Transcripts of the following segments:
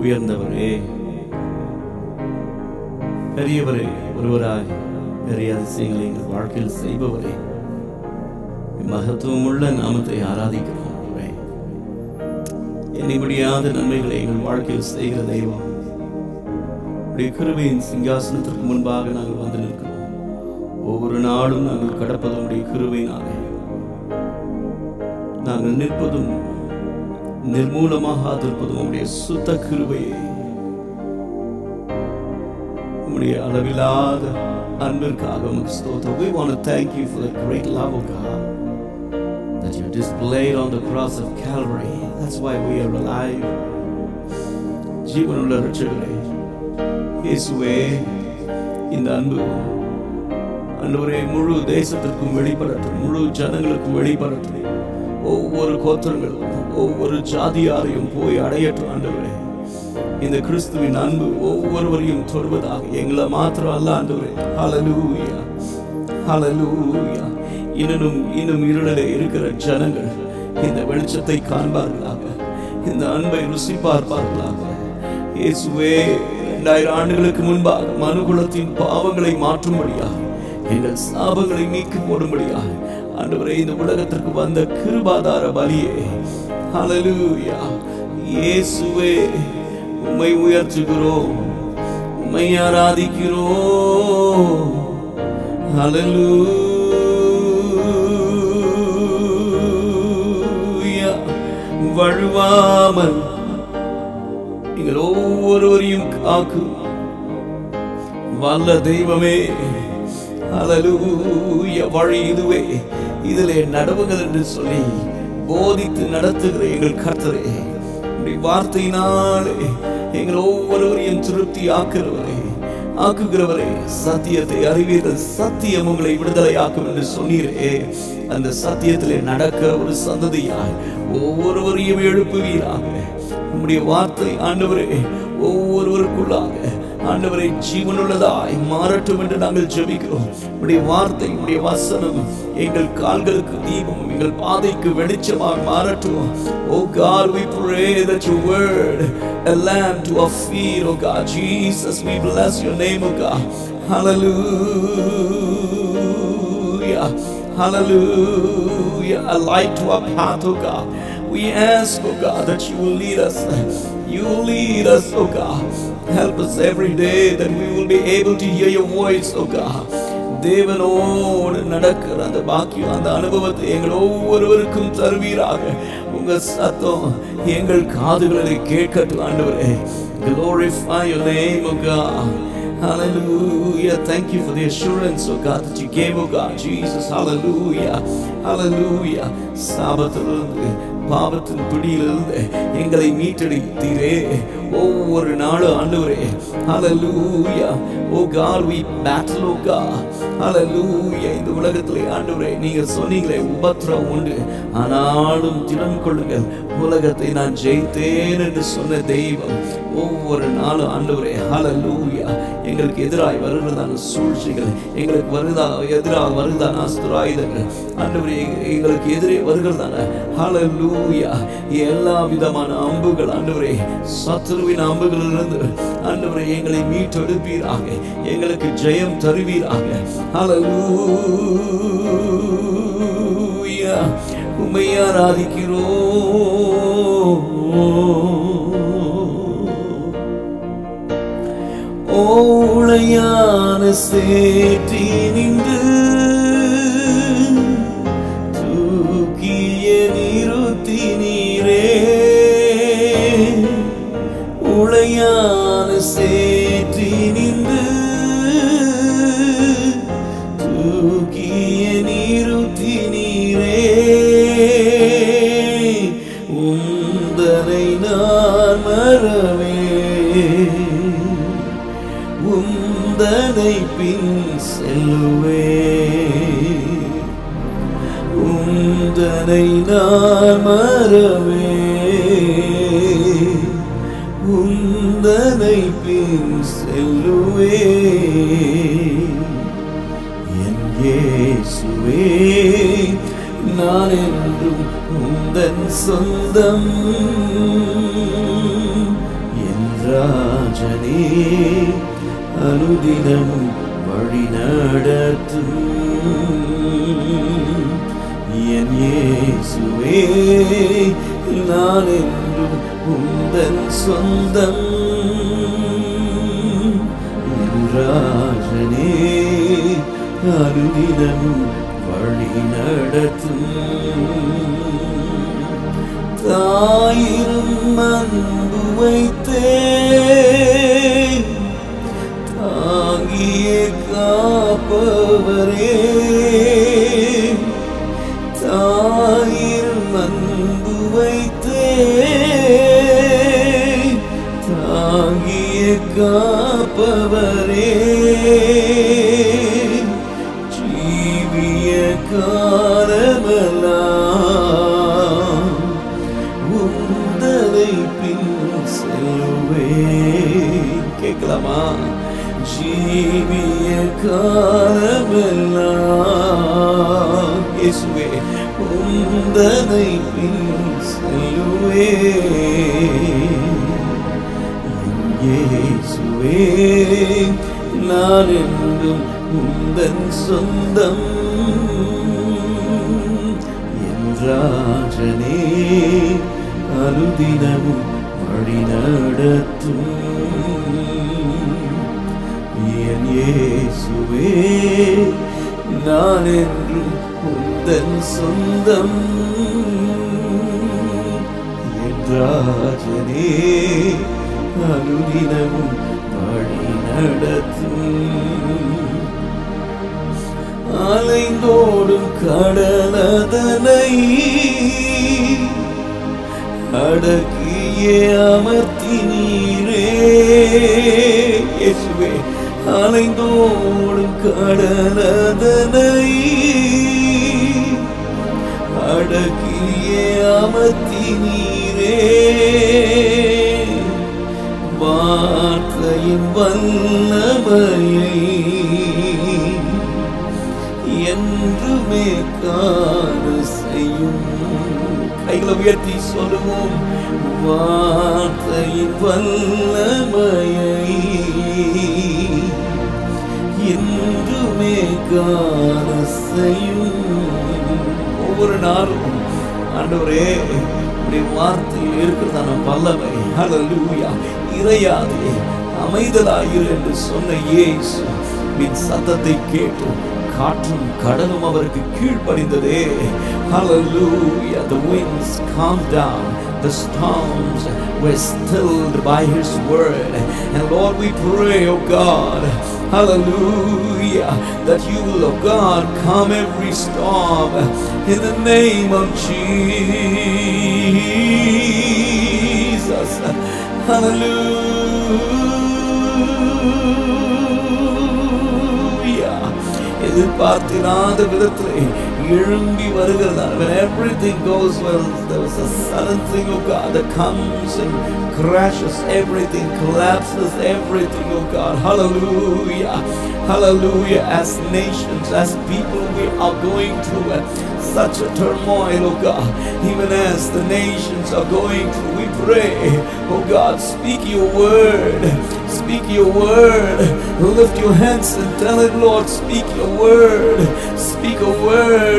உயர்ந்தவரே பெரியவரே ஒருவராய் பெரிய அதிசயங்களை எங்கள் வாழ்க்கையில் செய்பவரே மகத்துவமுள்ள நாமத்தை ஆராதிக்கிறோம் ஆண்டவரே. எண்ணி முடியாத நன்மைகளை எங்கள் வாழ்க்கையில் செய்கிற தெய்வம் உடைய கிருபையின் சிங்காசனத்திற்கு முன்பாக நாங்கள் வந்து நிற்கிறோம் ஒவ்வொரு நாளும் நாங்கள் கடப்பது உடைய கிருபையினாலே நாங்கள் நிற்பதும் நிர்மூலமாகாதிருப்பதும் உடைய சுத்த கிருபையே உம்முடைய அளவில்லாத அன்பிற்காக உமக்கு ஸ்தோத்திரம். We want to thank you for the great love of God that you displayed on the cross of Calvary. That's why we are alive. ஜீவனுள்ள ரட்சகரே இயேசுவே இந்த அன்பு ஆண்டவரே முழு தேசத்திற்கும் வெளிப்படட்டும் முழு ஜனங்களுக்கும் வெளிப்படட்டும் ஒவ்வொரு கோத்திரங்களும் ஒவ்வொரு ஜாதியாரையும் போய் அடையட்டும் ஆண்டவரே இந்த கிறிஸ்துவின் அன்பு ஒவ்வொருவரையும் தொடுவதாக எங்களை மாத்திரம் அல்ல ஆண்டவரே ஹalleluya ஹalleluya இன்னும் இன்னும் இருளிலே இருக்கிற ஜனங்கள் இந்த வெளிச்சத்தை காண்பார்களாக இந்த அன்பை ருசி பார்ப்பார்களாக இயேசுவே இரண்டாயிரம் ஆண்டுகளுக்கு முன்பாக மனுகுலத்தின் பாவங்களை மாற்றும்படியாக எங்கள் சாபங்களை நீக்கி போடும்படியாக ஆண்டவரே இந்த உலகத்திற்கு வந்த கிருபாதார பலியே ஹalleluya இயேசுவே உம்மை உயர்த்துகிறோம் உம்மை ஆராதிக்கிறோம் ஹalleluya வழுவாமல் நீங்கள் ஒவ்வொருவரையும் காக்கும் வல்ல தெய்வமே ஹalleluya வழி இதுவே இதிலே நடவுங்கள் என்று சொல்லி போதித்து நடத்துகிற எங்கள் கர்த்தரே உம்முடைய வார்த்தையினாலே எங்கள் ஒவ்வொருவரையும் திருப்தி ஆக்குகிறவரே ஆக்குகிறவரே சத்தியத்தை அறிவீர்கள் சத்தியம் உங்களை விடுதலையாக்கும் என்று சொன்னீரே அந்த சத்தியத்திலே நடக்க ஒரு சந்ததியாய் ஒவ்வொருவரையும் எழுப்புவீராக உம்முடைய வார்த்தை ஆண்டவரே ஒவ்வொருவருக்குள்ளாக ஆண்டவரை ஜீவனுள்ளதாய் மாறட்டும் என்று நாங்கள் ஜெபிக்கிறோம் உடைய வார்த்தை உடைய வசனம் எங்கள் கால்களுக்கு தீபம் எங்கள் பாதைக்கு வெளிச்சமாக மாறட்டும் Oh God, we pray that your word, a lamp to our feet, oh God. Jesus, we bless your name, oh God. Hallelujah. Hallelujah. A light to our path, oh God. We ask, oh God, that you will lead us. You will lead us, oh God. Help us every day that we will be able to hear your voice, oh God. தேவனோடு நடக்கிற அந்த பாக்கியம் அந்த அனுபவத்தை எங்கள் ஒவ்வொருவருக்கும் தருவீராக உங்க சத்தம் எங்கள் காதுகளில் கேட்கட்டும் ஆண்டவரே glorify your name oh God Hallelujah. Thank you for the assurance, oh God, that you gave, oh God, Jesus. Hallelujah. Hallelujah. சாபத்திலிருந்து பாவத்தின் பிடியிலிருந்து எங்களை மீட்டெடுத்தீரே ஒவ்வொரு நாளும் ஆண்டவரே ஹalleluya oh god we battle oh god ஹalleluya இந்த உலகத்திலே ஆண்டவரே நீங்க சொன்னீங்களே உபத்திரம் உண்டு ஆனாலும் திடம் கொள்ளுங்கள் உலகத்தை நான் ஜெயித்தேன் என்று சொன்ன தெய்வம் ஒவ்வொரு நாளும் ஆண்டவரே ஹalleluya எங்களுக்கு எதிராய் வருகிறதான சூழ்ச்சிகள் எங்களுக்கு வருதா எதிராக வருதான அஸ்திராயுதங்கள் ஆண்டவரே எங்களுக்கு எதிரே வருகிறதான ஹalleluya எல்லா விதமான அம்புகள் ஆண்டவரே சத்துருவின் அம்புகளிலிருந்து ஆண்டவரே எங்களை மீட்டெடுப்பீராக எங்களுக்கு ஜெயம் தருவீராக ஹalleluya உம்மை ஆராதிக்கிறோம் ஓளையான சேற்றி நின்று தூக்கிய நிறுத்தி நீரே உளையான சேற்றி நின்று தூக்கிய நிறுத்தி நீரே உந்தனை நான் மறவே உந்தனை பின் செல்லுவே உந்தனை நான் மறவே உந்தனை பின் செல்லுவே என் இயேசுவே நான் என்றும் உந்தன் சொந்தம் என் ராஜனே அனுதினமும் வழி நடத்தும் என் இயேசுவே நான் என்றும் உந்தன் சொந்தம் என் ராஜனே அனுதினமும் வழி நடத்தும் தாயிரும் அன்பு வைத்தே தாங்கிய காப்பவரே தாயிரும் அன்பு வைத்தே தாங்கிய காப்பவரே ஜீவிய காலமெல்லாம் உந்தனை பின் செல்வே கேட்கலாமா ஜீவிய காலமெல்லாம் இயேசுவே உந்தனை பின் செல்வே இயேசுவே நான் என்றும் உந்தன் சொந்தம் என் ராஜனே அனுதினமும் வழி நடத்தும் என் இயேசுவே நான் என்றும் உந்தன் சொந்தம் என் ராஜனே அனுதினமும் வழி நடத்தும் அலைந்தோடும் கடலதனை அடக்கியே அமர்த்தினீரே இயேசுவே அலைந்தோடும் கடலதனை அடக்கியே அமர்த்தினீரே வார்த்தையின் வல்லமையை என்றுமே காண செய்யும் கைகளை உயர்த்தி சொல்லுவோம் வார்த்தையின் வல்லமையை என்றுமே காண செய்யும் ஒவ்வொரு நாளும் ஆண்டவரே உடைய வார்த்தையில் இருக்கிறதான வல்லமை ஹalleluya இறையாதே அமைதலாயிரு என்று சொன்ன இயேசு மின் சத்தத்தை கேட்டு காற்றும் கடலும் அவருக்கு கீழ்ப்படிந்ததே hallelujah the winds calmed down the storms were stilled by his word and lord we pray oh god hallelujah that you will oh god calm every storm in the name of jesus hallelujah எதிர்பார்த்திராத விதத்திலே எழும்பி வருகிறதால் when everything goes well there is a sudden thing of God that comes and crashes everything collapses everything oh God hallelujah hallelujah as nations as people we are going through uh, such a turmoil oh God even as the nations are going through we pray oh God speak your word speak your word lift your hands and tell it Lord speak your word speak a word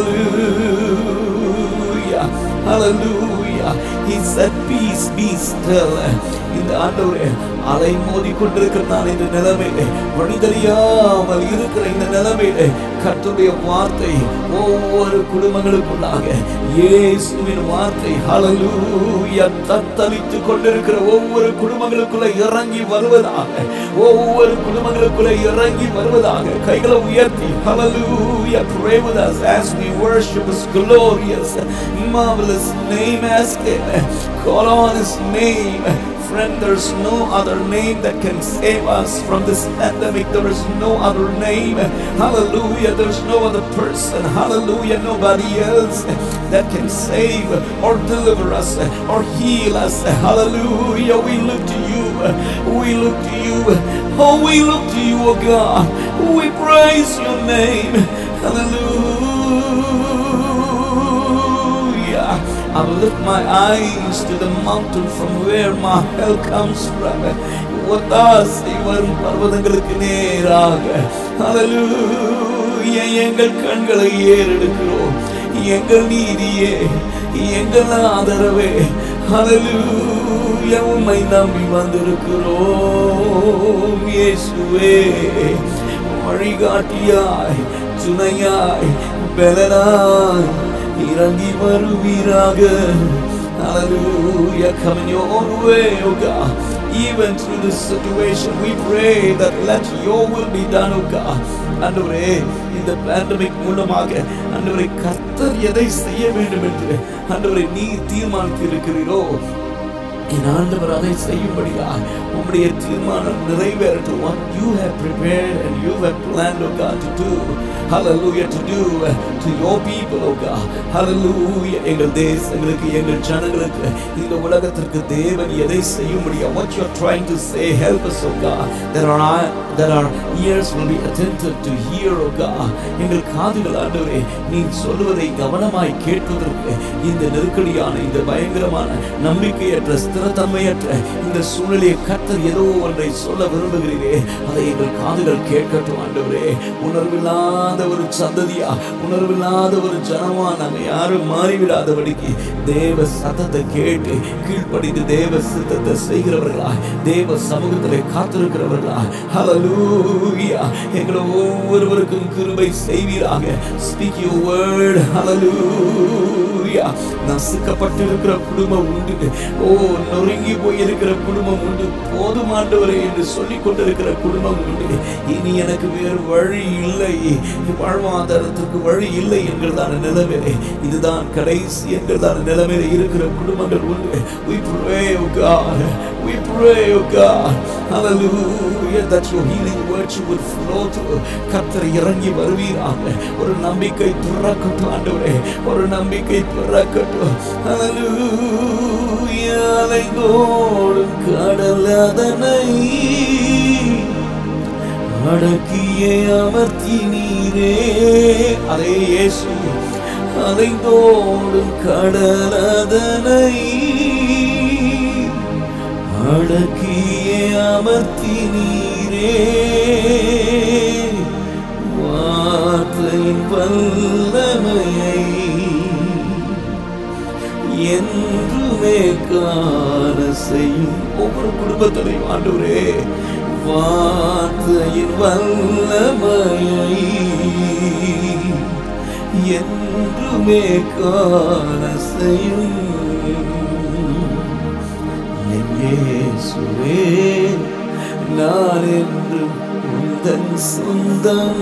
hallelujah hallelujah he said peace be still இந்த ஆண்டவரே அலை மோதி கொண்டிருக்கிறதான இந்த நிலைமையிலே வழி தெரியாமல் இருக்கிற இந்த நிலைமையிலே கர்த்தருடைய வார்த்தை ஒவ்வொரு குடும்பங்களுக்குள்ளாக இயேசுவின் வார்த்தை ஹalleluya தத்தளித்து கொண்டிருக்கிற ஒவ்வொரு குடும்பங்களுக்குள்ள இறங்கி வருவதாக ஒவ்வொரு குடும்பங்களுக்குள்ள இறங்கி வருவதாக கைகளை உயர்த்தி hallelujah pray with us as we worship his glorious marvelous name ask him call on his name friend there's no other name that can save us from this pandemic there is no other name hallelujah there's no other person hallelujah nobody else that can save or deliver us or heal us hallelujah we look to you we look to you oh we look to you oh god we praise your name hallelujah I will lift my eyes to the mountain from where my help comes from. ஒத்தாசை வரும் பர்வதங்களுக்கு நேராக ஹalleluya எங்கள் கண்களை ஏறெடுக்கிறோம் எங்கள் நீதியே எங்கள் ஆதரவே ஹalleluya உம்மை நம்பி வந்திருக்கிறோம் இயேசுவே வழிகாட்டியாய் துணையாய் பலனாய் இறங்கி வருவீராக Hallelujah. Come in your own way, oh God. Even through this situation, we pray that let your will be done, oh God. ஆண்டவரே இந்த பேண்டமிக் மூலமாக ஆண்டவரை கர்த்தர் எதை செய்ய வேண்டும் என்று ஆண்டவரை நீ தீர்மானித்து இருக்கிறீரோ என் ஆண்டவர் அதை செய்யும்படியா உம்முடைய தீர்மானம் நிறைவேறட்டும் what you have prepared and you have planned oh God to do hallelujah to do uh, to your people oh God hallelujah எங்கள் தேசங்களுக்கு எங்கள் ஜனங்களுக்கு இந்த உலகத்திற்கு தேவன் எதை செய்யும்படியா what you are trying to say help us oh God that our eye- that our ears will be attentive to hear oh God எங்கள் காதுகள் ஆண்டவரே நீ சொல்லுவதை கவனமாய் கேட்பதற்கு இந்த நெருக்கடியான இந்த பயங்கரமான நம்பிக்கையற்ற ஸ்திரத்தன்மையற்ற இந்த சூழ்நிலையை கத்தர் ஏதோ ஒன்றை சொல்ல விரும்புகிறீரே அதை எங்கள் காதுகள் கேட்கட்டும் ஆண்டவரே உணர்வில்லாத ஒரு சந்ததியா உணர்வில்லாத ஒரு ஜனமா நாங்கள் யாரும் மாறிவிடாதபடிக்கு தேவ சத்தத்தை கேட்டு கீழ்ப்படிந்து தேவ சித்தத்தை செய்கிறவர்களா தேவ சமூகத்திலே காத்திருக்கிறவர்களா ஹalleluya எங்களை ஒவ்வொருவருக்கும் கிருபை செய்வீராக ஸ்பீக் யூ வேர்ட் ஹalleluya நசுக்கப்பட்டிருக்கிற குடும்பம் உண்டு ஓ நொறுங்கி போயிருக்கிற குடும்பம் உண்டு போதுமாண்டவரே என்று சொல்லிக் கொண்டிருக்கிற குடும்பம் உண்டு இனி எனக்கு வேறு வழி இல்லை வாழ்வாதாரத்திற்கு வழி இல்லை என்கிறதான நிலைமையிலே இதுதான் கடைசி என்கிறதான நிலைமையில இருக்கிற குடும்பங்கள் உண்டு we pray oh God we pray oh God hallelujah that your healing virtue will flow through கர்த்தர் இறங்கி வருவீராக ஒரு நம்பிக்கை பிறக்கட்டும் ஆண்டவரே ஒரு நம்பிக்கை பிறக்கட்டும் hallelujah அலைந்தோடும் கடல் அதனை அடக்கியே அமர்த்தி நீரே அதே இயேசு அலைந்தோடும் கடலதனை அடக்கியே அமர்த்தி நீரே வார்த்தையின் வல்லமையை என்றுமே காண செய்யும் ஒவ்வொரு குடும்பத்திலையும் ஆண்டவரே வார்த்தையின் வல்லமையை என்றுமே காண செய்யும் என் இயேசுவே நான் என்றும் உந்தன் சொந்தம்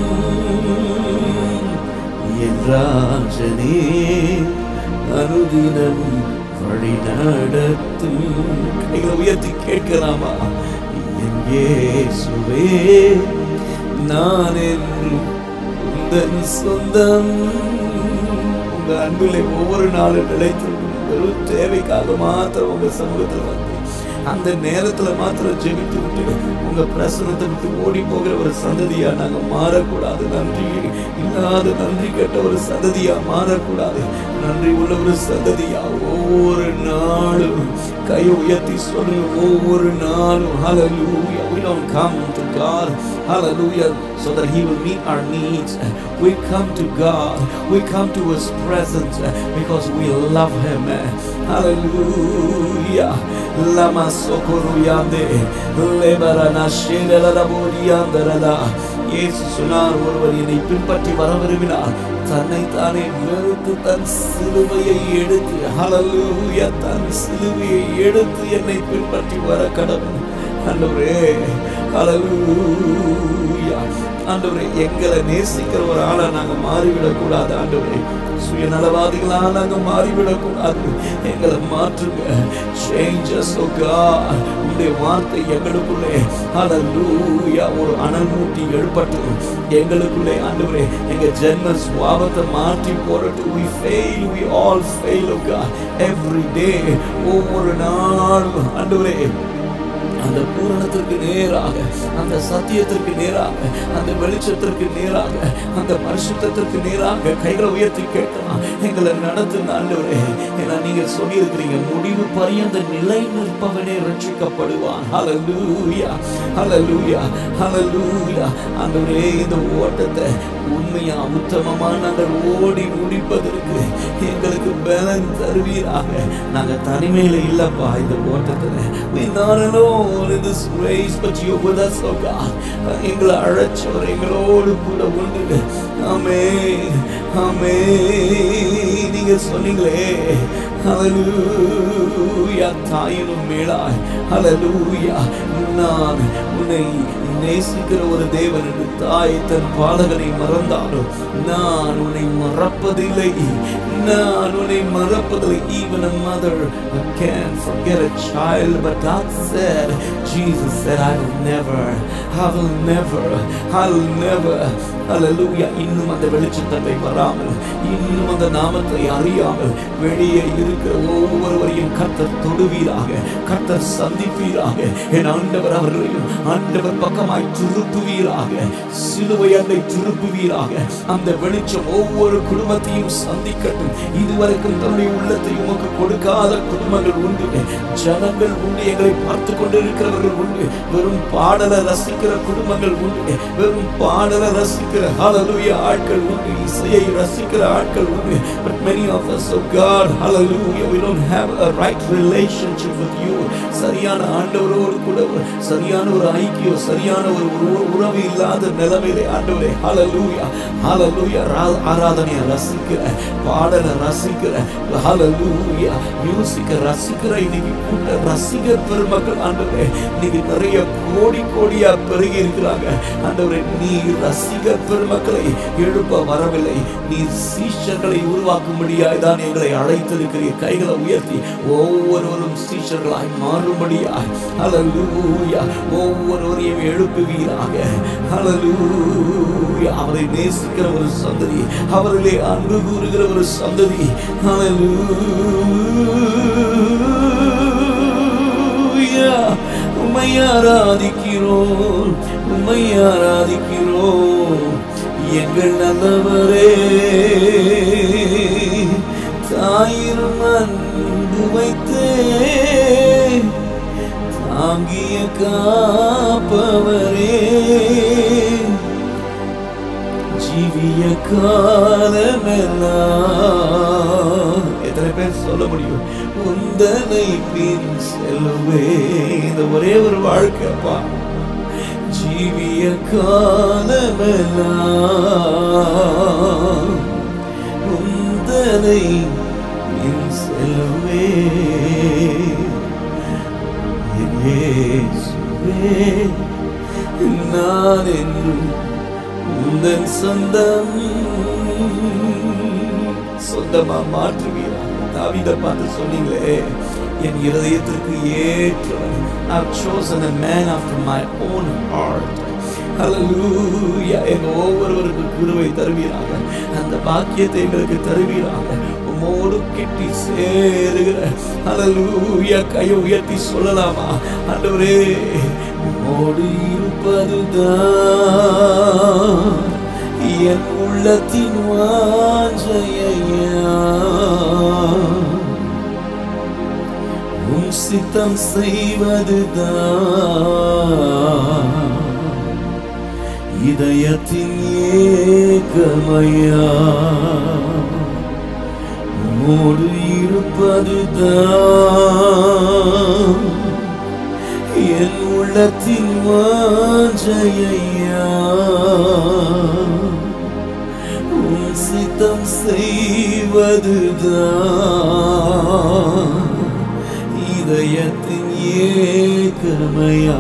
என் ராஜனே அனுதினமும் வழி நடத்தும் கைகளை உயர்த்தி கேட்கலாமா என் இயேசுவே நான் என்றும் உந்தன் சொந்தம் உங்க அன்பிலே ஒவ்வொரு நாளும் நிலைத்திருக்கும் வெறும் தேவைக்காக மாத்திரம் உங்க சமூகத்தில் வந்து அந்த நேரத்துல மாத்திரம் ஜெபித்து விட்டு உங்க பிரசனத்தை விட்டு ஓடி போகிற ஒரு சந்ததியா நாங்க மாறக்கூடாது நன்றி இல்லாத நன்றி கெட்ட ஒரு சந்ததியா மாறக்கூடாது நன்றி உள்ள ஒரு சந்ததியா ஒவ்வொரு நாளும் கையை உயர்த்தி சொல்லுங்க ஒவ்வொரு நாளும் hallelujah we don't come to God hallelujah so that he will meet our needs we come to God we come to his presence because we love him hallelujah lama sokoruyande lebarana shenela bodiyandarada இயேசு சொன்னார் ஒருவர் என்னை பின்பற்றி வர விரும்பினார் தன்னை தானே வெறுத்து தன் சிலுவையை எடுத்து ஹalleluya தன் சிலுவையை எடுத்து என்னை பின்பற்றி வர கடவுள் ஆண்டவரே ஹalleluya ஆண்டவரே எங்களை நேசிக்கிற ஒரு ஆளா நாங்க மாறிவிடக் கூடாது ஆண்டவரே சுயநலவாதிகளா நாங்க மாறிவிடக் கூடாது எங்களை மாற்றுங்க change us oh God உங்களுடைய வார்த்தை எங்களுக்குள்ளே ஹalleluya ஒரு அனல் மூட்டி எழுப்பட்டும் எங்களுக்குள்ளே ஆண்டவரே எங்க ஜென்ம சுவாபத்தை மாற்றி போடட்டும் we fail we all fail oh God every day ஒவ்வொரு நாளும் ஆண்டவரே அந்த பூரணத்திற்கு நேராக அந்த சத்தியத்திற்கு நேராக அந்த வெளிச்சத்திற்கு நேராக அந்த பரிசுத்தத்திற்கு நேராக கைகளை உயர்த்தி கேட்கலாம் எங்களை நடத்துன ஆண்டவரே ஏன்னா நீங்க சொல்லியிருக்கிறீங்க முடிவு பரியந்த நிலை நிற்பவனே ரட்சிக்கப்படுவான் ஹalleluya ஹalleluya ஹalleluya ஆண்டவரே இந்த ஓட்டத்தை உண்மையா உத்தமமா நாங்கள் ஓடி முடிப்பதற்கு எங்களுக்கு பலன் தருவீராக நாங்க தனிமையில இல்லப்பா இந்த ஓட்டத்துல we not alone in this race but you with us oh God எங்களை அழைச்சவர் எங்களோடு கூட உண்டு ஆமே ஆமே நீங்க சொன்னீங்களே ஹalleluya தாயினும் மேலாய் ஹalleluya நான் உன்னை நேசிக்கிற ஒரு தேவன் என்று தாய் தன் பாலகனை மறந்தாலும் நான் உன்னை மறப்பதில்லை நான் உன்னை மறப்பதில்லை even a mother can forget a child but God said Jesus said I will never I will never I will never Hallelujah இன்னும் அந்த வெளிச்சத்தன்மை வராமல் இன்னும் அந்த நாமத்தை அறியாமல் வெளியே இருக்கிற ஒவ்வொருவரையும் கர்த்தர் தொடுவீராக கர்த்தர் சந்திப்பீராக என் ஆண்டவர் அவர்களையும் ஆண்டவர் பக்கமாய் திருப்புவீராக சிலுவை அண்டை திருப்புவீராக அந்த வெளிச்சம் ஒவ்வொரு குடும்பத்தையும் சந்திக்கட்டும் இதுவரைக்கும் தன்னுடைய உள்ளத்தை உமக்கு கொடுக்காத குடும்பங்கள் உண்டு ஜனங்கள் உண்டு எங்களை பார்த்து கொண்டிருக்கிறவர்கள் உண்டு வெறும் பாடலை ரசிக்கிற குடும்பங்கள் உண்டு வெறும் பாடலை ரசிக்கிற ஹalleluya ஆட்கள் உண்டு இசையை ரசிக்கிற ஆட்கள் உண்டு but many of us oh God hallelujah we don't have a right relationship with you சரியான ஆண்டவரோடு கூட ஒரு சரியான ஒரு ஐக்கியம் சரியான ஒரு உற- உறவு இல்லாத நிலைமையிலே ஆண்டவரே ஹalleluya ஹalleluya ரா- ஆராதனையை ரசிக்கிற பாடலை ரசிக்கிற ஹalleluya மியூசிக்கை ரசிக்கிற இன்னைக்கு கூட்ட ரசிகர் பெருமக்கள் ஆண்டவரே இன்னைக்கு நிறைய கோடி கோடியா பெருகி இருக்கிறாங்க ஆண்டவரே நீ ரசிகர் பெருமக்களை எழுப்ப வரவில்லை நீ சீஷர்களை உருவாக்கும்படியாய் தான் எங்களை அழைத்திருக்கிறீர் கைகளை உயர்த்தி ஒவ்வொருவரும் சீஷர்களாய் மாறும்படியாய் ஹalleluya ஒவ்வொருவரையும் எழுப்புவீராக ஹalleluya அவரை நேசிக்கிற ஒரு சந்ததி அவர்களே அன்பு கூறுகிற ஒரு சந்ததி ஹalleluya உம்மை ஆராதிக்கிறோம் உம்மை ஆராதிக்கிறோம் எங்கள் நல்லவரே தாயிரும் அன்பு வைத்தே தாங்கிய காப்பவரே ஜீவிய காலமெல்லாம் எத்தனை பேர் சொல்ல முடியும் உந்தனை பின் செல்வே இந்த ஒரே ஒரு வாழ்க்கைப்பா ஜீவிய காலமெல்லாம் உந்தனை பின் செல்வே இயேசுவே நான் என்றும் உந்தன் சொந்தம் சொந்தமா மாற்றுவீரா தாவீதை பார்த்து சொன்னீங்களே என் இருதயத்திற்கு ஏற்றவன் I've chosen a man after my own heart Hallelujah எங்க ஒவ்வொருவருக்கு குருவை தருவீராக அந்த பாக்கியத்தை எங்களுக்கு தருவீராக உம்மோடு கிட்டி சேருகிற Hallelujah கையை உயர்த்தி சொல்லலாமா ஆண்டவரே உம்மோடு இருப்பதுதான் என் உள்ளத்தின் வாஞ்சையா உன் சித்தம் செய்வதுதான் இதயத்தின் ஏக்கமையா உம்மோடு இருப்பதுதான் என் உள்ளத்தின் வாஞ்சையா உன் சித்தம் செய்வதுதான் இதயத்தின் ஏக்கமையா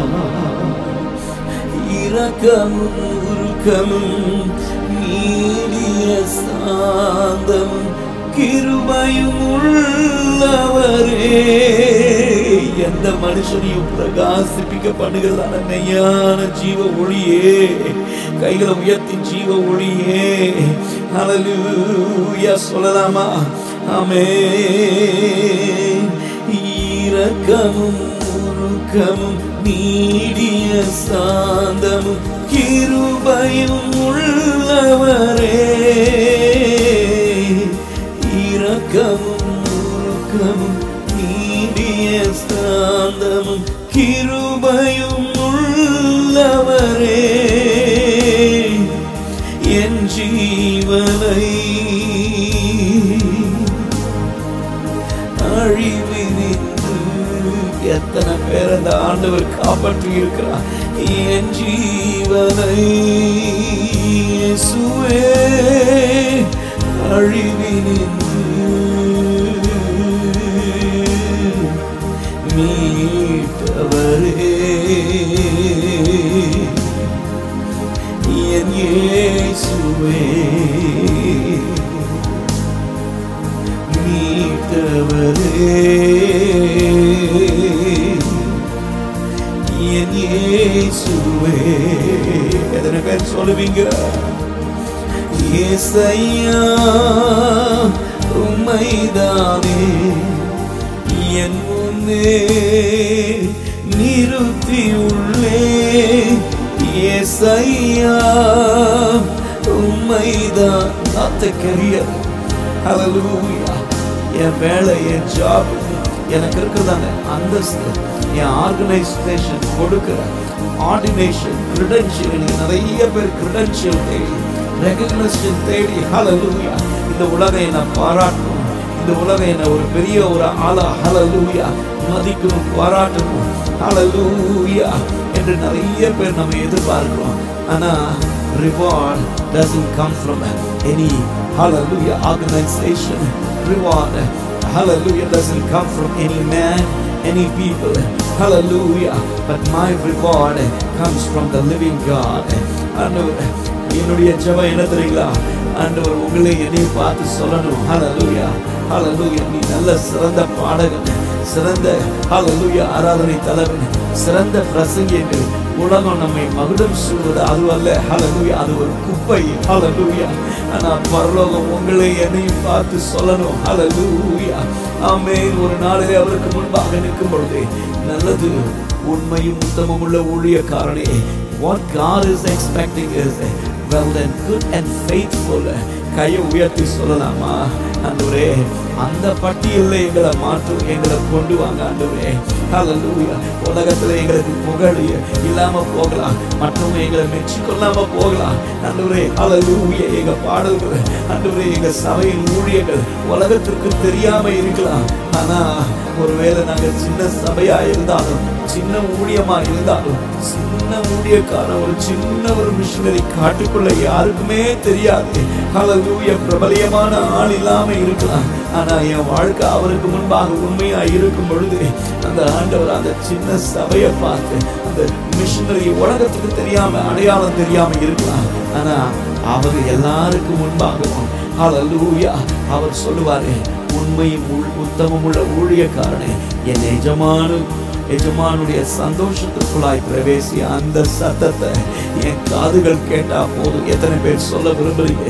இரக்கமும் உருக்கமும் நீடிய சாந்தம் கிருபையும் உள்ளவரே எந்த மனுஷனையும் பிரகாசிப்பிக்க பண்ணுகிறதான மெய்யான ஜீவ ஒளியே கைகளை உயர்த்தி ஜீவ ஒளியே ஹalleluya சொல்லலாமா ஆமென் இரக்கமும் இரக்கமும் நீடிய சாந்தமும் கிருபையும் உள்ளவரே இரக்கமும் உருக்கமும் நீடிய சாந்தமும் கிருபையும் உள்ளவரே என் ஜீவனை அழிவினின்று எத்தனை பேர் அந்த ஆண்டவர் காப்பாற்றி இருக்கிறார் என் ஜீவனை இயேசுவே அழிவினின்று மீட்டவரே என் இயேசுவே மீட்டவரே என் இயேசுவே எத்தனை பேர் சொல்லுவீங்க ஏசையா உம்மைதானே என் முன்னே நிறுத்தி உள்ளே ஏசையா உம்மைதான் not the career hallelujah என் வேலை என் ஜாப் எனக்கு இருக்கிறதாங்க அந்தஸ்து என் ஆர்கனைசேஷன் கொடுக்கிற ஆர்டினேஷன் கிரிடென்ஷியல் எனக்கு நிறைய பேர் கிரிடென்ஷியல் தேடி ரெகக்னேஷன் தேடி ஹalleluya இந்த உலகை நான் பாராட்டணும் இந்த உலகை என்ன ஒரு பெரிய ஒரு ஆளா ஹalleluya மதிக்கணும் பாராட்டணும் ஹalleluya என்று நிறைய பேர் நம்ம எதிர்பார்க்கிறோம் ஆனா reward doesn't come from any hallelujah organization reward hallelujah doesn't come from any man any people hallelujah but my reward comes from the living god ஆண்டவர் என்னுடைய ஜெபம் என்ன தெரியுங்களா ஆண்டவர் உங்களை என்னையும் பார்த்து சொல்லணும் ஹalleluya ஹalleluya நீ நல்ல சிறந்த பாடகன் சிறந்த ஹalleluya ஆராதனை தலைவன் சிறந்த பிரசங்கியங்கள் உலகம் நம்மை மகுடம் சொல்வது அதுவல்ல ஹalleluya அது ஒரு குப்பை ஹalleluya ஆனா பரலோகம் உங்களை என்னையும் பார்த்து சொல்லணும் ஹalleluya ஆமென் ஒரு நாளிலே அவருக்கு முன்பாக நிற்கும் பொழுது நல்லது உண்மையும் உத்தமம் உள்ள ஊழியக்காரனே what God is expecting is well and good and faithful கையை உயர்த்தி சொல்லலாமா ஆண்டவரே அந்த பட்டியலில் எங்களை மாற்றும் எங்களை கொண்டு வாங்க ஆண்டவரே ஹalleluya உலகத்துல எங்களுக்கு புகழ் இல்லாம போகலாம் மற்றவங்க எங்களை மெச்சி கொள்ளாம போகலாம் ஆண்டவரே ஹalleluya எங்க பாடல்கள் ஆண்டவரே எங்க சபையின் ஊழியர்கள் உலகத்திற்கு தெரியாம இருக்கலாம் ஆனா ஒருவேளை நாங்க சின்ன சபையா இருந்தாலும் சின்ன ஊழியமா இருந்தாலும் சின்ன ஊழியக்காரன் ஒரு சின்ன ஒரு மிஷினரி காட்டுக்குள்ள யாருக்குமே தெரியாது ஹalleluya பிரபலியமான ஆள் இல்லாம இருக்கலாம் ஆனா என் வாழ்க்கை அவருக்கு முன்பாக உண்மையா இருக்கும் பொழுது அந்த ஆண்டவர் அந்த சின்ன சபையை பார்த்து அந்த மிஷினரி உலகத்துக்கு தெரியாம அடையாளம் தெரியாம இருக்கலாம் ஆனா அவர் எல்லாருக்கும் முன்பாகவும் ஹalleluya அவர் சொல்லுவாரு உண்மையும் உள்- உத்தமம் உள்ள ஊழியக்காரனே என் எஜமானு எஜமானுடைய சந்தோஷத்துக்குள்ளாய் பிரவேசிய அந்த சத்தத்தை என் காதுகள் கேட்டா போதும் எத்தனை பேர் சொல்ல விரும்புறீங்க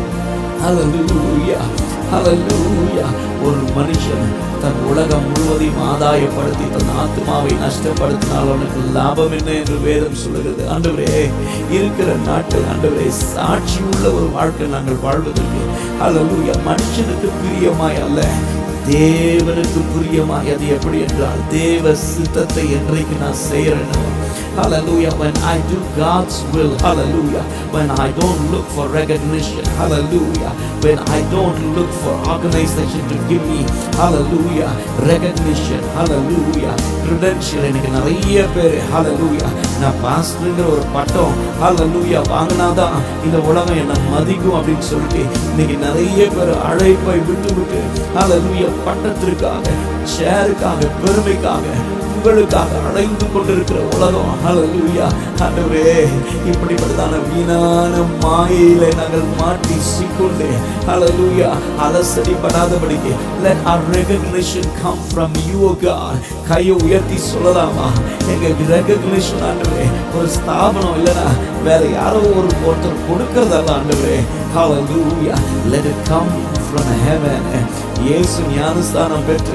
ஹalleluya ஹalleluya ஒரு மனுஷன் தன் உலகம் முழுவதையும் ஆதாயப்படுத்தி தன் ஆத்மாவை நஷ்டப்படுத்தினால் அவனுக்கு லாபம் என்ன என்று வேதம் சொல்லுகிறது ஆண்டவரே இருக்கிற நாட்டில் ஆண்டவரே சாட்சி உள்ள ஒரு வாழ்க்கை நாங்கள் வாழ்வதற்கு ஹalleluya மனுஷனுக்கு பிரியமாய் அல்ல தேவனுக்கு பிரியமாய் அது எப்படி என்றால் தேவ சித்தத்தை என்றைக்கு நான் செய்யறேனோ Hallelujah. When I do God's will, hallelujah. When I don't look for recognition, hallelujah. When I don't look for organization to give me, hallelujah, recognition, hallelujah, credential. எனக்கு நிறைய பேர் hallelujah. நான் பாஸ்டர்ங்கிற ஒரு பட்டம் hallelujah வாங்கினாதான் இந்த உலகம் என்னை மதிக்கும் அப்படின்னு சொல்லிட்டு இன்னைக்கு நிறைய பேர் அழைப்பை விட்டு விட்டு hallelujah பட்டத்திற்காக சேருக்காக பெருமைக்காக புகழுக்காக அடைந்து கொண்டிருக்கிற உலகம் ஹalleluya ஆண்டவரே இப்படிப்பட்டதான வீணான மாயையில நாங்கள் மாட்டி சிக்கொண்டு ஹalleluya அலசடிப்படாதபடிக்கு let our recognition come from you O God கையை உயர்த்தி சொல்லலாமா எங்க recognition ஆண்டவரே ஒரு ஸ்தாபனம் இல்லைன்னா வேற யாரோ ஒரு ஒருத்தர் கொடுக்கறதல்ல ஆண்டவரே hallelujah let it come from heaven இயேசு ஞானஸ்தானம் பெற்று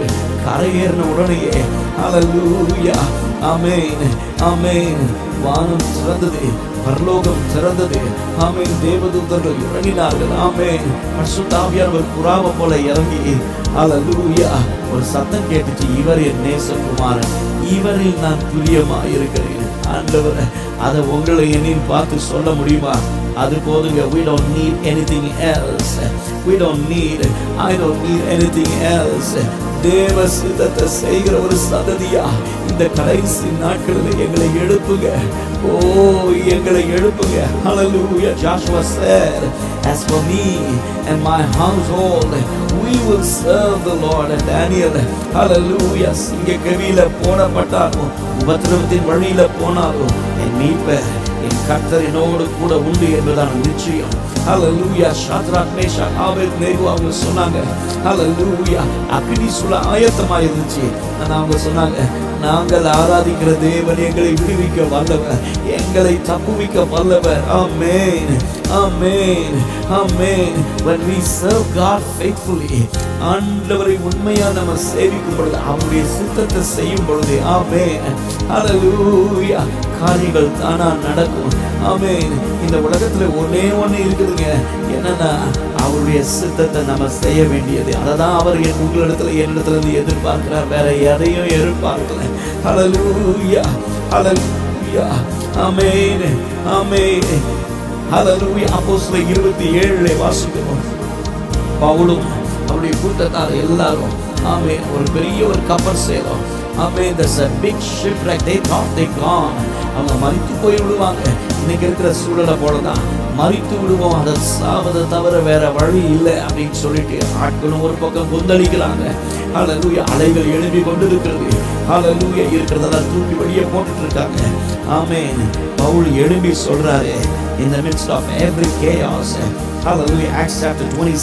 கரையேறின உடனேயே ஹalleluya ஆமென் ஆமென் வானம் திறந்தது பரலோகம் திறந்தது ஆமென் தேவதூதர்கள் இறங்கினார்கள் ஆமென் பரிசுத்தாவியானவர் புறாவை போல இறங்கி ஹalleluya ஒரு சத்தம் கேட்டுச்சு இவர் என் நேசகுமாரன் இவரில் நான் பிரியமா இருக்கிறேன் ஆண்டவர் அதை உங்களை என்னையும் பார்த்து சொல்ல முடியுமா அது போதுங்க we don't need anything else we don't need I don't need anything else தேவ சித்தத்தை செய்கிற ஒரு சந்ததியா இந்த கடைசி நாட்களில் எங்களை எழுப்புங்க ஓ எங்களை எழுப்புங்க hallelujah Joshua said as for me and my household we will serve the Lord and Daniel hallelujah சிங்க கவியில போடப்பட்டாலும் உபத்திரவத்தின் வழியில போனாலும் என் மீட்பர் என் கர்த்தர் என்னோடு கூட உண்டு என்பதான நிச்சயம் ஹalleluya ஷாத்ராக் மேஷாக் ஆபேத்நேகோ அவங்க சொன்னாங்க ஹalleluya அக்னி சுல ஆயத்தமா இருந்துச்சு ஆனா அவங்க சொன்னாங்க நாங்கள் ஆராதிக்கிற தேவன் எங்களை விடுவிக்க வல்லவர் எங்களை தப்புவிக்க வல்லவர் ஆமென் ஆமென் ஆமென் when we serve God faithfully ஆண்டவரை உண்மையா நம்ம சேவிக்கும் பொழுது அவருடைய சித்தத்தை செய்யும் பொழுது ஆமென் ஹalleluya காரியங்கள் தானா நடக்கும் ஆமென் இந்த உலகத்துல ஒன்னே ஒண்ணு இருக்குதுங்க என்னன்னா அவருடைய சித்தத்தை நம்ம செய்ய வேண்டியது அததான் அவர் என் உங்களிடத்துல என்னிடத்துல இருந்து எதிர்பார்க்கிறார் வேற எதையும் எதிர்பார்க்கல ஹalleluya ஹalleluya ஆமென் ஆமென் ஹalleluya அப்போஸ்தலர் 27 வாசிக்கிறோம் பவுலும் அவருடைய கூட்டத்தார் எல்லாரும் ஆமே ஒரு பெரிய ஒரு கப்பல் சேதம் ஆமே there's a big shipwreck they thought they gone அவங்க மறித்து போய் விடுவாங்க இன்னைக்கு இருக்கிற சூழலை போலதான் மறித்து விடுவோம் அதை சாவதை தவிர வேற வழி இல்லை அப்படின்னு சொல்லிட்டு ஆட்களும் ஒரு பக்கம் கொந்தளிக்கிறாங்க ஹalleluya அலைகள் எழுப்பி கொண்டு இருக்கிறது ஹalleluya இருக்கிறதெல்லாம் தூக்கி வெளியே போட்டுட்டு இருக்காங்க ஆமென் பவுல் எழுப்பி சொல்றாரு in the midst of every chaos hallelujah acts chapter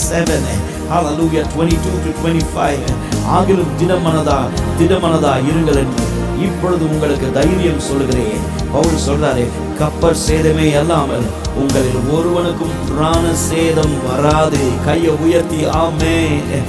27 hallelujah 22 to 25 ஆகிலும் திடமனதா திடமனதா இருங்கள் என்று இப்பொழுது உங்களுக்கு தைரியம் சொல்லுகிறேன் பவுல் சொல்றாரு கப்பர் சேதமே அல்லாமல் உங்களில் ஒருவனுக்கும் பிராண சேதம் வராது கையை உயர்த்தி ஆமே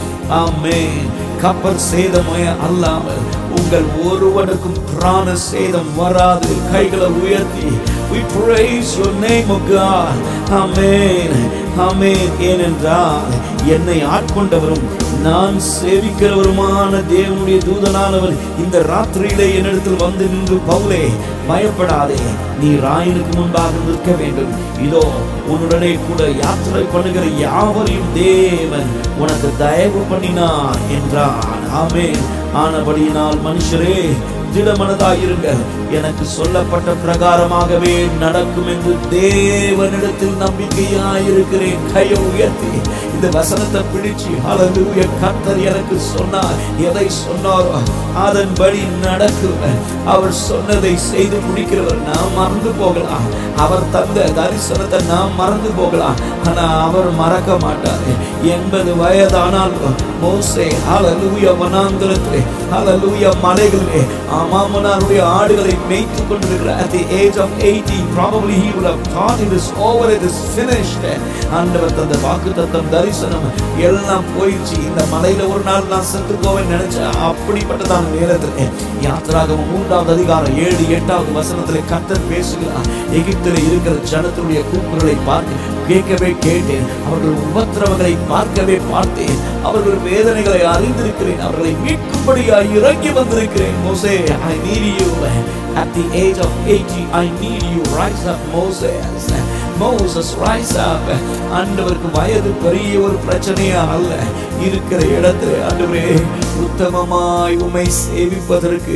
ஆமே கப்பல் சேதமே அல்லாமல் உங்கள் ஒருவனுக்கும் பிராண சேதம் வராது கைகளை உயர்த்தி we praise your name of God amen amen ஏனென்றால் என்னை ஆட்கொண்டவரும் நான் சேவிக்கிறவருமான தேவனுடைய தூதனானவர் இந்த ராத்திரியிலே என்னிடத்தில் வந்து நின்று பவுலே பயப்படாதே நீ ராயனுக்கு முன்பாக நிற்க வேண்டும் இதோ உன்னுடனே கூட யாத்திரை பண்ணுகிற யாவரையும் தேவன் உனக்கு தயவு பண்ணினார் என்றான் ஆமென் ஆனபடியினால் மனுஷரே திடமனதாயிருங்கள் எனக்கு சொல்லப்பட்ட பிரகாரமாகவே நடக்கும் என்று தேவனிடத்தில் நம்பிக்கையாயிருக்கிறேன் கையை உயர்த்தி இந்த வசனத்தை பிடிச்சு ஹalleluya கர்த்தர் எனக்கு சொன்னார் எதை சொன்னாரோ அதன்படி நடக்கும் அவர் சொன்னதை செய்து முடிக்கிறவர் நாம் மறந்து போகலாம் அவர் தந்த தரிசனத்தை நாம் மறந்து போகலாம் ஆனா அவர் மறக்க மாட்டார் எண்பது வயதானாலும் மோசே ஹalleluya வனாந்தரத்திலே ஹalleluya மலைகளிலே ஆமாமனாருடைய ஆடுகளை மேய்த்து கொண்டிருக்கிற at the age of 80 probably he would have thought it is over it is finished ஆண்டவர் தந்த வாக்குத்தத்தம் தரிசனம் எல்லாம் போயிடுச்சு இந்த மலையில ஒரு நாள் நான் செத்து போவேன் நினைச்சேன் அப்படிப்பட்டதான நேரத்தில் யாத்திராகமம் மூன்றாவது அதிகாரம் ஏழு எட்டாவது வசனத்திலே கர்த்தர் பேசுகிறார் எகிப்திலே இருக்கிற ஜனத்தினுடைய கூக்குரலை பார்த்து கேட்கவே கேட்டேன் அவர்கள் உபத்திரவங்களை பார்க்கவே பார்த்தேன் அவர்கள் வேதனைகளை அறிந்திருக்கிறேன் அவர்களை மீட்கும்படியாய் இறங்கி வந்திருக்கிறேன் மோசே I need you at the age of 80 I need you rise up Moses Moses rise up ஆண்டவருக்கு வயது பெரிய ஒரு பிரச்சனையா அல்ல இருக்கிற இடத்துல ஆண்டவரே உத்தமமாய் உமை சேவிப்பதற்கு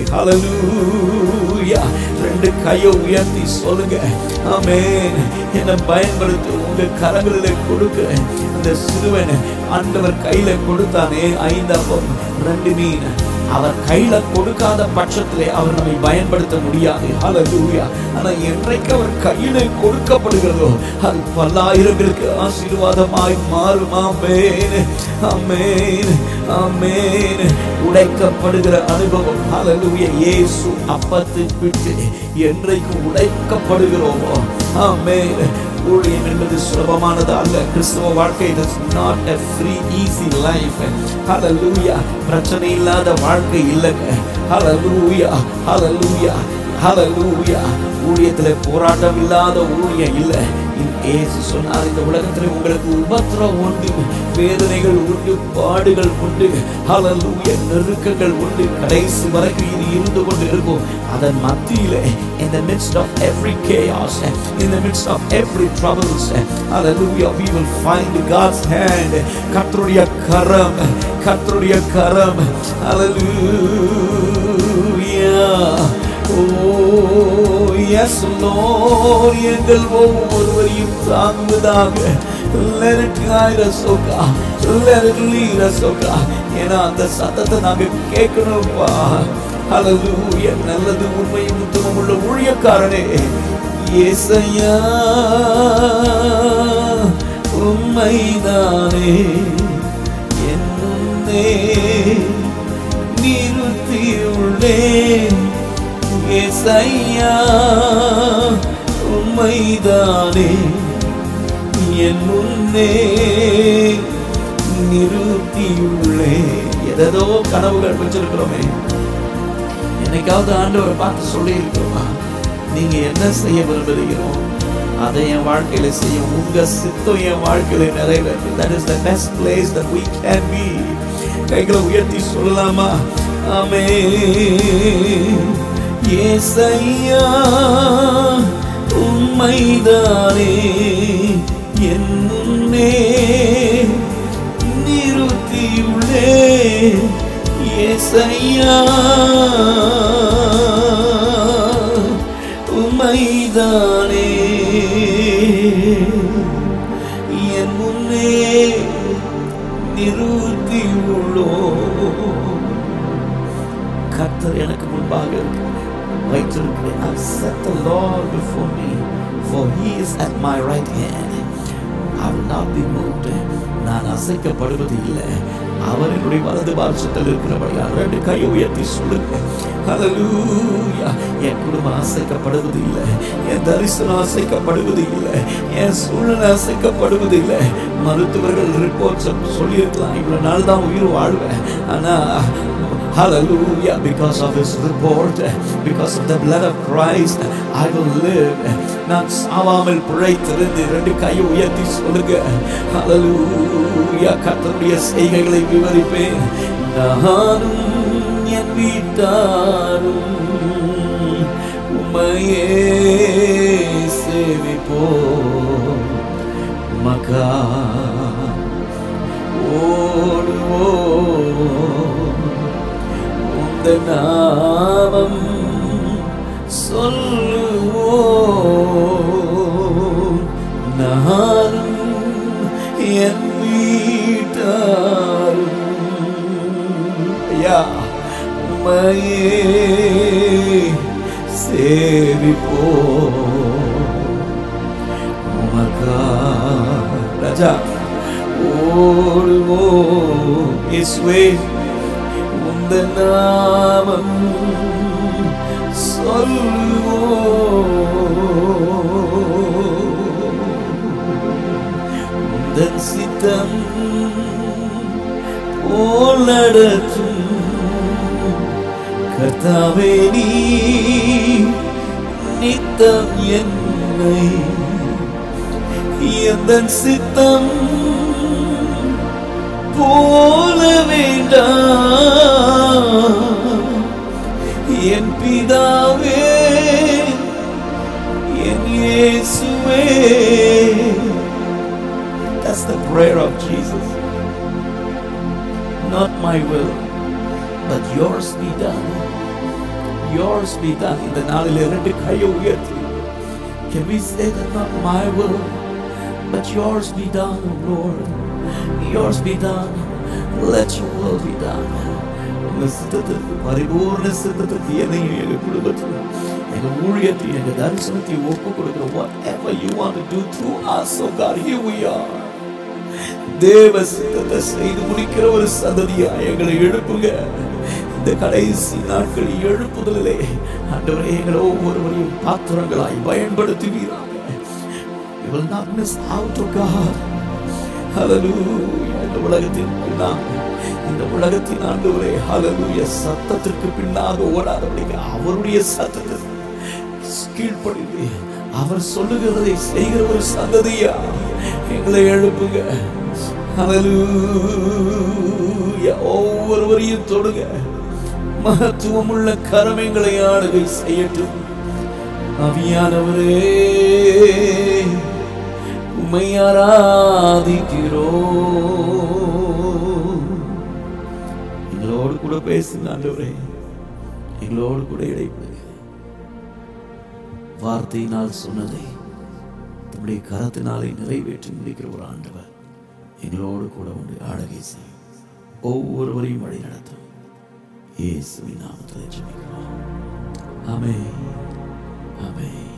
ஹalleluya ரெண்டு கையை உயர்த்தி சொல்லுங்க ஆமென் என்ன பயன்படுத்தி உங்க கரங்களிலே கொடுக்கிறேன் அந்த சிறுவன் ஆண்டவர் கையில கொடுத்தானே ஐந்து அப்பம் ரெண்டு மீன் அவர் கையில கொடுக்காத பட்சத்திலே அவர் நம்மை பயன்படுத்த முடியாது ஹalleluya ஆனா என்றைக்கு அவர் கையில கொடுக்கப்படுகிறதோ அது பல்லாயிரங்களுக்கு ஆசீர்வாதமாய் மாறும் ஆமென் ஆமென் ஆமென் உடைக்கப்படுகிற அனுபவம் ஹalleluya இயேசு அப்பத்தை விட்டு என்றைக்கு உடைக்கப்படுகிறோமோ ஆமென் ஊழியம் என்பது சுலபமானது அல்ல கிறிஸ்தவ வாழ்க்கை it is not a free easy life hallelujah பிரச்சனை இல்லாத வாழ்க்கை இல்லைங்க hallelujah hallelujah hallelujah ஊழியத்துல போராட்டம் இல்லாத ஊழியம் இல்லை இயேசு சொன்னார் இந்த உலகத்தில் உங்களுக்கு உபத்திரம் உண்டு வேதனைகள் உண்டு பாடுகள் உண்டு ஹalleluya நெருக்கங்கள் உண்டு கடைசி வரைக்கும் இது இருந்து கொண்டு இருக்கும் அதன் மத்தியிலே in the midst of every chaos in the midst of every troubles hallelujah we will find God's hand கர்த்தருடைய கரம் கர்த்தருடைய கரம் hallelujah Oh, yes, Lord, எங்கள் ஒவ்வொருவரையும் தாங்குவதாக Let it guide us, oh God. Let it lead us, oh God. ஏன்னா அந்த சத்தத்தை நாங்க கேட்கணும்ப்பா Hallelujah. நல்லது உண்மையும் உத்தமம் உள்ள ஊழியக்காரனே ஏசையா உண்மைதானே என் முன்னே நிறுத்தியுள்ளேன் ஏசையா உண்மைதானே என் முன்னே நிறுத்தியுள்ளே எதோ கனவுகள் வச்சிருக்கிறோமே என்னைக்காவது ஆண்டவரை பார்த்து சொல்லி இருக்கிறோமா நீங்க என்ன செய்ய விரும்புகிறீங்களோ அதை என் வாழ்க்கையில செய்யும் உங்க சித்தம் என் வாழ்க்கையில நிறைவேற்று that is the best place that we can be கைகளை உயர்த்தி சொல்லலாமா ஆமே ஏசையா உண்மைதானே என் முன்னே நிறுத்தியுள்ளே ஏசையா உமைதானே என் முன்னே நிறுத்தியுள்ளோ கர்த்தர் எனக்கு முன்பாக வைத்திருக்கிறேன் I've set the Lord before me for he is at my right hand I will not be moved நான் அசைக்கப்படுவது இல்லை அவர் என்னுடைய வலது பாரசத்தில் இருக்கிறபடியால் ரெண்டு கையை உயர்த்தி சொல்லுங்க Hallelujah. என் குடும்பம் அசைக்கப்படுவது இல்லை என் தரிசனம் அசைக்கப்படுவது இல்லை என் சூழ்நிலை அசைக்கப்படுவது இல்லை மருத்துவர்கள் ரிப்போர்ட்ஸ் சொல்லியிருக்கலாம் இவ்வளவு நாள் தான் உயிர் வாழ்வேன் ஆனா Hallelujah. Because of his report, because of the blood of Christ, I will live. நான் சாவாமல் பிழைத்திருந்து ரெண்டு கையை உயர்த்தி சொல்லுங்க Hallelujah. கர்த்தருடைய செய்கைகளை விவரிப்பேன் நானும் என் வீட்டாரும் உமையே சேவிப்போம் மக்கா ஓடுவோம் உந்த நாமம் சொல்லுவோம் நானும் என் வீட்டாரும் ஐயா உமையே சேவிப்போம் உமக்கா ராஜா ஓடுவோம் இயேசுவே உந்த நாமம் சொல்லுவோம் உந்தன் சித்தம் போல் நடத்தும் கர்த்தாவே நீ நித்தம் என்னை எந்தன் சித்தம் போல வேண்டாம் என் பிதாவே என் இயேசுவே That's the prayer of Jesus. Not my will, but yours be done. Yours be done. இந்த நாளில் இரண்டு கையை உயர்த்தி Can we say that not my will, but yours be done, O Lord? Yours be done. Let your will be done. உங்க சித்தத்திற்கு பரிபூர்ண சித்தத்திற்கு என்னையும் எங்க குடும்பத்தையும் எங்க ஊழியத்தையும் எங்க தரிசனத்தையும் ஒப்பு கொடுக்கிற whatever you want to do through us, oh God, here we are. தேவ சித்தத்தை செய்து முடிக்கிற ஒரு சந்ததியா எங்களை எழுப்புங்க இந்த கடைசி நாட்கள் எழுப்புதலே ஆண்டவரே எங்களை ஒவ்வொருவரையும் பாத்திரங்களாய் பயன்படுத்துவீராக will not miss out, oh God. Hallelujah. இந்த உலகத்தின் பின்னாக இந்த உலகத்தின் ஆண்டவரே ஹalleluya சத்தத்திற்கு பின்னாக ஓடாதபடிக்கு அவருடைய சத்தத்திற்கு கீழ்ப்படிந்து அவர் சொல்லுகிறதை செய்கிற ஒரு சந்ததியா எங்களை எழுப்புங்க ஹalleluya ஒவ்வொருவரையும் தொடுங்க மகத்துவமுள்ள கரமைகளை ஆளுகை செய்யட்டும் அவியானவரே உம்மை ஆராதிக்கிறோம் எங்களோடு கூட பேசுங்க ஆண்டவரே எங்களோடு கூட இடைப்படுங்க வார்த்தையினால் சொன்னதை தம்முடைய கரத்தினாலே நிறைவேற்றி முடிக்கிற ஒரு ஆண்டவர் எங்களோடு கூட உண்டு ஆளுகை செய்யும் ஒவ்வொருவரையும் வழி நடத்தும் இயேசுவின் நாமத்தில் ஜெபிக்கிறோம் ஆமென் ஆமென்